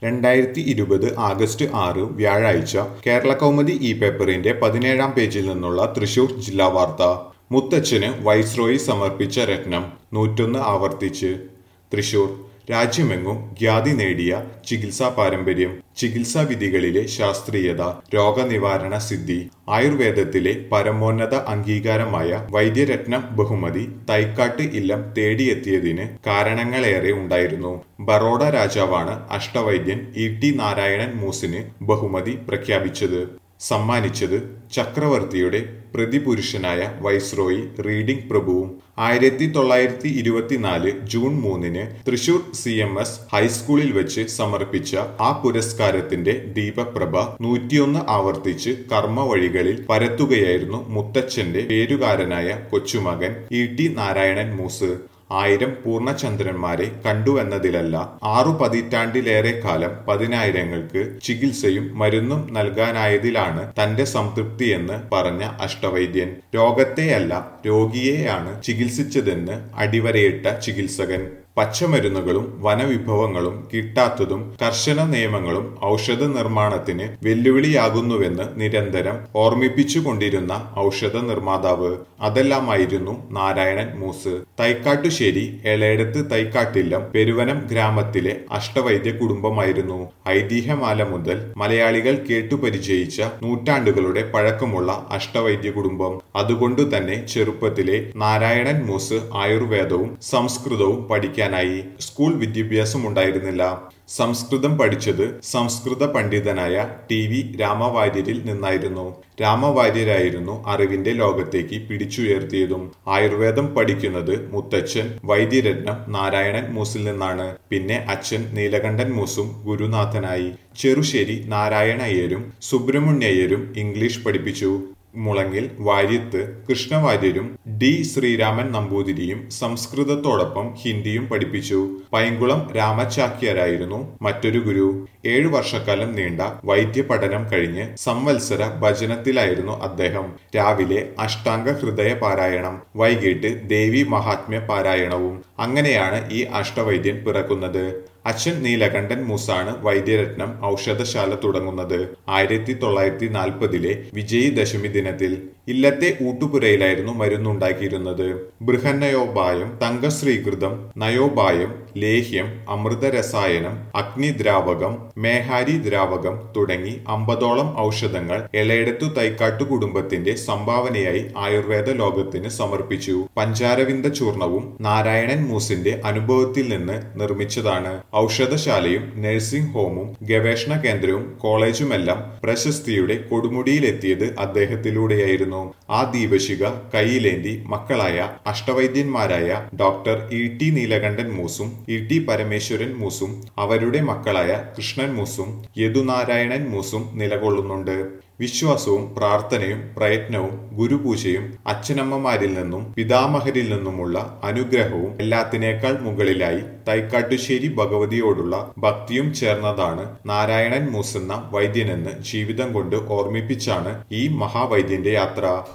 രണ്ടായിരത്തി ഇരുപത് ആഗസ്റ്റ് ആറ് വ്യാഴാഴ്ച കേരള കൗമുദി ഇ പേപ്പറിന്റെ പതിനേഴാം പേജിൽ നിന്നുള്ള തൃശൂർ ജില്ലാ വാർത്ത മുത്തച്ഛന് വൈസ്രോയി സമർപ്പിച്ച രത്നം നൂറ്റൊന്ന് ആവർത്തിച്ച് തൃശൂർ രാജ്യമെങ്ങും ഖ്യാതി നേടിയ ചികിത്സാ പാരമ്പര്യം ചികിത്സാ വിധികളിലെ ശാസ്ത്രീയത രോഗനിവാരണ സിദ്ധി ആയുർവേദത്തിലെ പരമോന്നത അംഗീകാരമായ വൈദ്യരത്നം ബഹുമതി തൈക്കാട്ട് ഇല്ലം തേടിയെത്തിയതിന് കാരണങ്ങളേറെ ഉണ്ടായിരുന്നു ബറോഡ രാജാവാണ് അഷ്ടവൈദ്യൻ ഇ ടി നാരായണൻ മൂസിന് ബഹുമതി പ്രഖ്യാപിച്ചത് സമ്മാനിച്ചത് ചക്രവർത്തിയുടെ പ്രതിപുരുഷനായ വൈസ്രോയി റീഡിംഗ് പ്രഭുവും ആയിരത്തി തൊള്ളായിരത്തി ഇരുപത്തിനാല് ജൂൺ മൂന്നിന് തൃശൂർ സി എം എസ് ഹൈസ്കൂളിൽ വെച്ച് സമർപ്പിച്ച ആ പുരസ്കാരത്തിന്റെ ദീപപ്രഭ നൂറ്റിയൊന്ന് ആവർത്തിച്ച് കർമ്മ വഴികളിൽ പരത്തുകയായിരുന്നു മുത്തച്ഛന്റെ പേരുകാരനായ കൊച്ചുമകൻ ഇ ടി നാരായണൻ മൂസ് ആയിരം പൂർണ്ണചന്ദ്രന്മാരെ കണ്ടുവെന്നതിലല്ല ആറു പതിറ്റാണ്ടിലേറെ കാലം പതിനായിരങ്ങൾക്ക് ചികിത്സയും മരുന്നും നൽകാനായതിലാണ് തന്റെ സംതൃപ്തിയെന്ന് പറഞ്ഞ അഷ്ടവൈദ്യൻ രോഗത്തെയല്ല രോഗിയെയാണ് ചികിത്സിച്ചതെന്ന് അടിവരയിട്ട ചികിത്സകൻ പച്ചമരുന്നുകളും വനവിഭവങ്ങളും കിട്ടാത്തതും കർശന നിയമങ്ങളും ഔഷധ നിർമ്മാണത്തിന് വെല്ലുവിളിയാകുന്നുവെന്ന് നിരന്തരം ഓർമ്മിപ്പിച്ചുകൊണ്ടിരുന്ന ഔഷധ നിർമ്മാതാവ് അതെല്ലാമായിരുന്നു നാരായണൻ മൂസ് തൈക്കാട്ടുശ്ശേരി എളേടത്ത് തൈക്കാട്ടില്ലം പെരുവനം ഗ്രാമത്തിലെ അഷ്ടവൈദ്യ കുടുംബമായിരുന്നു ഐതിഹ്യമാല മുതൽ മലയാളികൾ കേട്ടുപരിചയിച്ച നൂറ്റാണ്ടുകളുടെ പഴക്കമുള്ള അഷ്ടവൈദ്യ കുടുംബം അതുകൊണ്ടു തന്നെ ചെറുപ്പത്തിലെ നാരായണൻ മൂസ് ആയുർവേദവും സംസ്കൃതവും പഠിക്കാനായി സ്കൂൾ വിദ്യാഭ്യാസം ഉണ്ടായിരുന്നില്ല സംസ്കൃതം പഠിച്ചത് സംസ്കൃത പണ്ഡിതനായ ടി വി രാമവാര്യരിൽ നിന്നായിരുന്നു രാമവാര്യരായിരുന്നു അറിവിന്റെ ലോകത്തേക്ക് പിടിച്ചുയർത്തിയതും ആയുർവേദം പഠിക്കുന്നത് മുത്തച്ഛൻ വൈദ്യരത്നം നാരായണൻ മൂസിൽ നിന്നാണ് പിന്നെ അച്ഛൻ നീലകണ്ഠൻ മൂസും ഗുരുനാഥനായി ചെറുശ്ശേരി നാരായണയ്യരും സുബ്രഹ്മണ്യയ്യരും ഇംഗ്ലീഷ് പഠിപ്പിച്ചു മുളങ്ങിൽ വാര്യത്ത് കൃഷ്ണവാര്യരും ഡി ശ്രീരാമൻ നമ്പൂതിരിയും സംസ്കൃതത്തോടൊപ്പം ഹിന്ദിയും പഠിപ്പിച്ചു പൈങ്കുളം രാമചാക്യരായിരുന്നു മറ്റൊരു ഗുരു ഏഴു വർഷക്കാലം നീണ്ട വൈദ്യ പഠനം കഴിഞ്ഞ് സംവത്സര ഭജനത്തിലായിരുന്നു അദ്ദേഹം രാവിലെ അഷ്ടാംഗ ഹൃദയ പാരായണം വൈകിട്ട് ദേവി മഹാത്മ്യ പാരായണവും അങ്ങനെയാണ് ഈ അഷ്ടവൈദ്യൻ പിറക്കുന്നത് അച്ഛൻ നീലകണ്ഠൻ മൂസാണ് വൈദ്യരത്നം ഔഷധശാല തുടങ്ങുന്നത് ആയിരത്തി തൊള്ളായിരത്തി നാൽപ്പതിലെ വിജയദശമി ദിനത്തിൽ ഇല്ലത്തെ ഊട്ടുപുരയിലായിരുന്നു മരുന്നുണ്ടാക്കിയിരുന്നത് ബൃഹന്നയോപായം തങ്കശ്രീകൃതം നയോപായം ലേഹ്യം അമൃതരസായനം അഗ്നിദ്രാവകം മേഹാരി ദ്രാവകം തുടങ്ങി അമ്പതോളം ഔഷധങ്ങൾ എളയെടുത്തു തൈക്കാട്ടു കുടുംബത്തിന്റെ സംഭാവനയായി ആയുർവേദ ലോകത്തിന് സമർപ്പിച്ചു പഞ്ചാരവിന്ദ ചൂർണവും നാരായണൻ മൂസിന്റെ അനുഭവത്തിൽ നിന്ന് നിർമ്മിച്ചതാണ് ഔഷധശാലയും നഴ്സിംഗ് ഹോമും ഗവേഷണ കേന്ദ്രവും കോളേജുമെല്ലാം പ്രശസ്തിയുടെ കൊടുമുടിയിലെത്തിയത് അദ്ദേഹത്തിലൂടെയായിരുന്നു ആ ദീപശിക കയ്യിലേന്തി മക്കളായ അഷ്ടവൈദ്യന്മാരായ ഡോക്ടർ ഇ ടി നീലകണ്ഠൻ മൂസും ഇ ടി പരമേശ്വരൻ മൂസും അവരുടെ മക്കളായ കൃഷ്ണൻ മൂസും യദുനാരായണൻ മൂസും നിലകൊള്ളുന്നുണ്ട് വിശ്വാസവും പ്രാർത്ഥനയും പ്രയത്നവും ഗുരുപൂജയും അച്ഛനമ്മമാരിൽ നിന്നും പിതാമഹരിൽ നിന്നുമുള്ള അനുഗ്രഹവും എല്ലാത്തിനേക്കാൾ മുകളിലായി തൈക്കാട്ടുശ്ശേരി ഭഗവതിയോടുള്ള ഭക്തിയും ചേർന്നതാണ് നാരായണൻ മൂസെന്ന വൈദ്യനെന്ന് ജീവിതം കൊണ്ട് ഓർമ്മിപ്പിച്ചാണ് ഈ മഹാവൈദ്യന്റെ യാത്ര